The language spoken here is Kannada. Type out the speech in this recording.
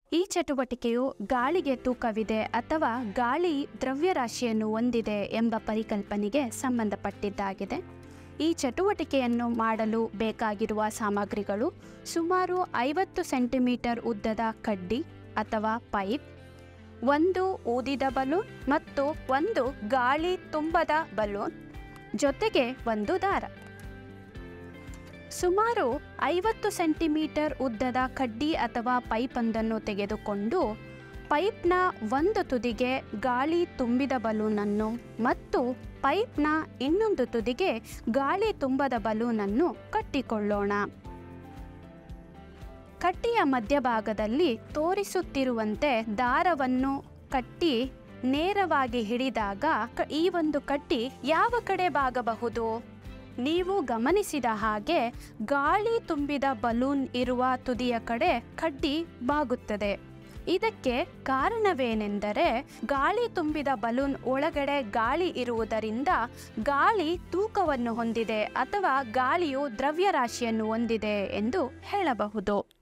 ಈ ಚಟುವಟಿಕೆಯು ಗಾಳಿಗೆ ತೂಕವಿದೆ ಅಥವಾ ಗಾಳಿ ದ್ರವ್ಯರಾಶಿಯನ್ನು ಹೊಂದಿದೆ ಎಂಬ ಪರಿಕಲ್ಪನೆಗೆ ಸಂಬಂಧಪಟ್ಟಿದ್ದಾಗಿದೆ ಈ ಚಟುವಟಿಕೆಯನ್ನು ಮಾಡಲು ಬೇಕಾಗಿರುವ ಸಾಮಗ್ರಿಗಳು ಸುಮಾರು ಐವತ್ತು ಸೆಂಟಿಮೀಟರ್ ಉದ್ದದ ಕಡ್ಡಿ ಅಥವಾ ಪೈಪ್ ಒಂದು ಊದಿದ ಬಲೂನ್ ಮತ್ತು ಒಂದು ಗಾಳಿ ತುಂಬದ ಬಲೂನ್ ಜೊತೆಗೆ ಒಂದು ದಾರ ಸುಮಾರು ಐವತ್ತು ಸೆಂಟಿಮೀಟರ್ ಉದ್ದದ ಕಡ್ಡಿ ಅಥವಾ ಪೈಪೊಂದನ್ನು ತೆಗೆದುಕೊಂಡು ಪೈಪ್ನ ಒಂದು ತುದಿಗೆ ಗಾಳಿ ತುಂಬಿದ ಬಲೂನನ್ನು ಮತ್ತು ಪೈಪ್ನ ಇನ್ನೊಂದು ತುದಿಗೆ ಗಾಳಿ ತುಂಬದ ಬಲೂನನ್ನು ಕಟ್ಟಿಕೊಳ್ಳೋಣ ಕಟ್ಟಿಯ ಮಧ್ಯಭಾಗದಲ್ಲಿ ತೋರಿಸುತ್ತಿರುವಂತೆ ದಾರವನ್ನು ಕಟ್ಟಿ ನೇರವಾಗಿ ಹಿಡಿದಾಗ ಕ- ಈ ಒಂದು ಕಟ್ಟಿ ಯಾವ ಕಡೆ ಬಾಗಬಹುದು ನೀವು ಗಮನಿಸಿದ ಹಾಗೆ ಗಾಳಿ ತುಂಬಿದ ಬಲೂನ್ ಇರುವ ತುದಿಯ ಕಡೆ ಕಡ್ಡಿ ಬಾಗುತ್ತದೆ ಇದಕ್ಕೆ ಕಾರಣವೇನೆಂದರೆ ಗಾಳಿ ತುಂಬಿದ ಬಲೂನ್ ಒಳಗಡೆ ಗಾಳಿ ಇರುವುದರಿಂದ ಗಾಳಿ ತೂಕವನ್ನು ಹೊಂದಿದೆ ಅಥವಾ ಗಾಳಿಯು ದ್ರವ್ಯರಾಶಿಯನ್ನು ಹೊಂದಿದೆ ಎಂದು ಹೇಳಬಹುದು